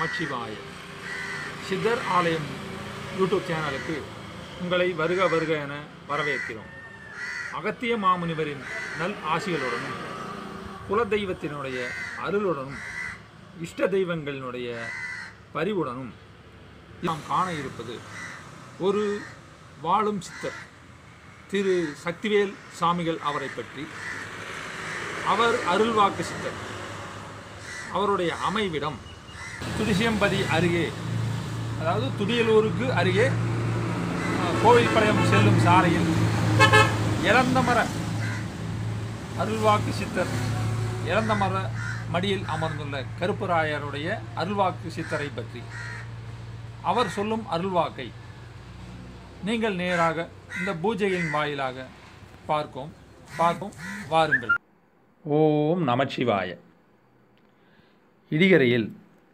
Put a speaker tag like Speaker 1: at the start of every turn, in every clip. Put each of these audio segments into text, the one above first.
Speaker 1: நமச்சிவாய சித்தர் ஆலயம் யூடியூப் சேனலுக்கு உங்களை வருக வருக என வரவேற்கிறோம் அகத்திய மாமுனிவரின் நல் ஆசிகளுடனும் குலதெய்வத்தினுடைய அருளுடனும் இஷ்ட தெய்வங்களினுடைய பரிவுடனும் நாம் காண இருப்பது ஒரு வாழும் சித்தர் திரு சக்திவேல் சாமிகள் அவரை பற்றி அவர் அருள்வாக்கு சித்தர் அவருடைய அமைவிடம் துடிசியம்பதி அருகே அதாவது துடியலூருக்கு அருகே அஹ், கோவில்பாளையம் செல்லும் சாலையில் இறந்தமர அருள்வாக்கு சித்தர் இறந்தமர மடியில் அமர்ந்துள்ள கருப்பராயருடைய அருள்வாக்கு சித்தரை பற்றி அவர் சொல்லும் அருள்வாக்கை நீங்கள் நேராக இந்த பூஜையின் வாயிலாக பார்க்கும் பார்க்கும் வாருங்கள் ஓம் நமச்சிவாய இடிகரையில்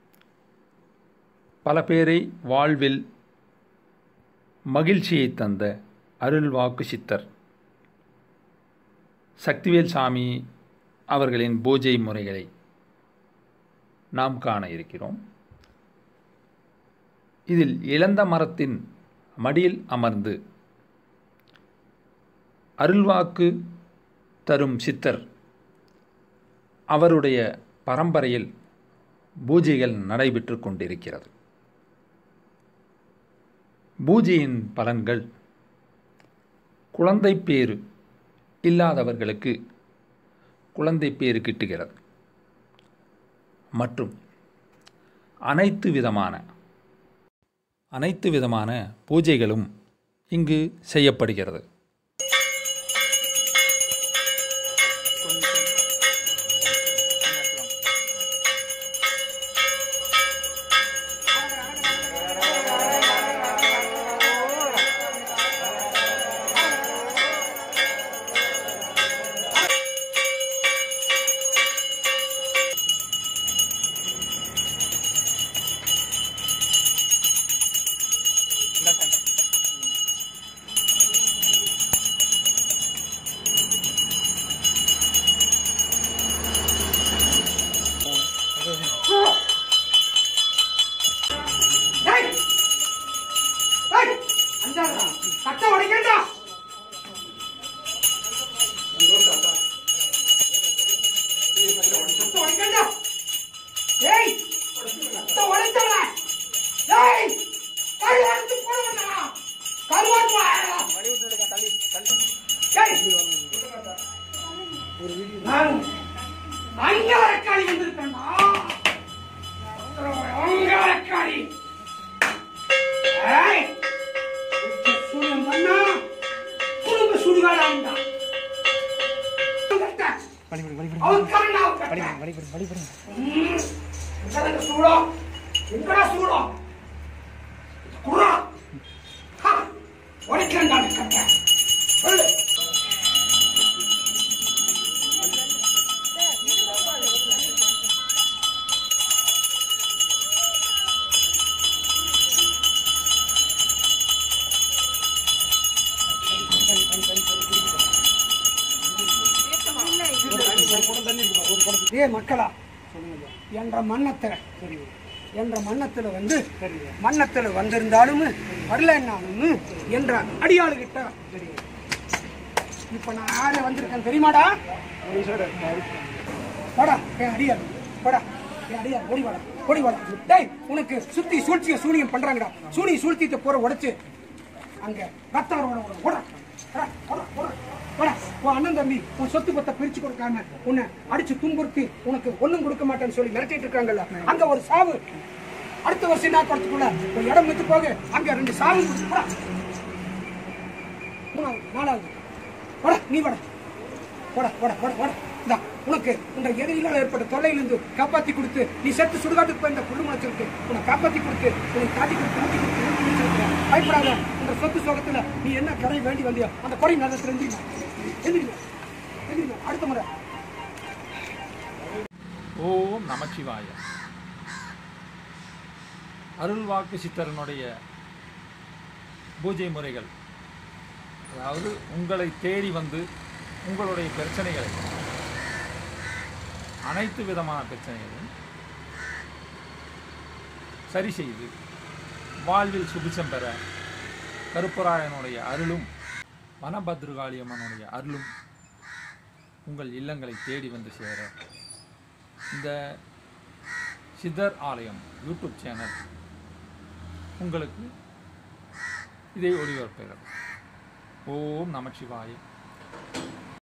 Speaker 1: பல பேரை வாழ்வில் மகிழ்ச்சியை தந்த அருள்வாக்கு சித்தர் சக்திவேல் சாமி அவர்களின் பூஜை முறைகளை நாம் காண இருக்கிறோம் இதில் இளந்த மரத்தின் மடியில் அமர்ந்து அருள்வாக்கு தரும் சித்தர் அவருடைய பரம்பரையில் பூஜைகள் நடைபெற்று கொண்டிருக்கிறது பூஜையின் பலன்கள் குழந்தை பேறு இல்லாதவர்களுக்கு குழந்தை பேறு கிட்டுகிறது மற்றும் அனைத்து விதமான அனைத்து விதமான பூஜைகளும் இங்கு செய்யப்படுகிறது
Speaker 2: டேய்! டேய்! அஞ்சாதடா. சட்டை உடைக்கண்டா. சட்டை உடைக்கண்டா. டேய்! சட்டை உடைச்சவனே. டேய்! கழுவு எடுத்து போடுவடா. கருவாட்டு வாயடா. டேய்! நான் அங்கவரக்காளி வந்திருக்கேன்டா. அங்கவரக்காளி ஏய்! சூரியன் பண்ணா, குடும்ப சுடுகாடாண்டா. அவன் கரண்டா, அவன் கட்ட. ம், எங்கடா சூடம்? எங்கடா சூடம்? குர்ரா. ஹா, உடைக்கிறேன்டா அந்த கட்டை. சொல்லு. ஏ மக்களா என்ற மன்னத்துல என்ற மன்னத்துல வந்து மன்னத்துல வந்திருந்தாலும் வரலன்னாலும் என்ற அடியாளுகிட்ட இப்ப நான் யாரு வந்திருக்கேன் தெரியுமாடா போடா என் அடியாள் போடா என் அடியாள் ஓடி வாடா ஓடி வாடா டேய் உனக்கு சுத்தி சூழ்ச்சிய சூனியம் பண்றாங்கடா சூனி சூழ்த்திட்டு போற உடைச்சு அங்க ரத்தம் வர வர ஓடா போடா, போடா, போடா, போடா. உன் அண்ணன் தம்பி உன் சொத்து பத்தை பிரிச்சு கொடுக்காம உன்னை அடிச்சு துன்புறுத்தி உனக்கு ஒண்ணும் கொடுக்க மாட்டேன்னு சொல்லி மிரட்டிட்டு இருக்காங்கல்ல அங்க ஒரு சாவு அடுத்த வருஷம் என்ன குறத்துக்குள்ள ஒரு இடம் வித்து போக அங்க ரெண்டு சாவு கொடுத்து போடா மூணாவது நாலாவது போடா நீ போடா போடா போடா போடா போடா இந்தா உனக்கு உன்ற எதிரிகளால் ஏற்பட்ட தொல்லையிலிருந்து காப்பாத்தி கொடுத்து நீ செத்து சுடுகாட்டுக்கு போய் இந்த புல்லு முளைச்சிருக்கு உன்னை காப்பாத்தி கொடுத்து உனக்கு காட்டி கொடுத்து ஊட்டி கொடுத்து ஊட்டி வச்சிருக்க பயப்படாத உன்ற சொத்து சோகத்துல நீ என்ன கடை வேண்டி வந்தியோ அந்த கொடை நேரத்தில் எந்திரிமா எந்திரிமா எந்திரிமா அடுத்த முறை
Speaker 1: ஓம் நமச்சிவாய அருள்வாக்கு சித்தரனுடைய பூஜை முறைகள் அதாவது உங்களை தேடி வந்து உங்களுடைய பிரச்சனைகளை அனைத்து விதமான பிரச்சனைகளையும் சரி செய்து வாழ்வில் சுபிச்சம் பெற கருப்பராயனுடைய அருளும் வனபத்ருகாளியம்மனுடைய அருளும் உங்கள் இல்லங்களை தேடி வந்து சேர இந்த சித்தர் ஆலயம் யூடியூப் சேனல் உங்களுக்கு இதை ஒளிபரப்புகிறது ஓம் நமச்சிவாய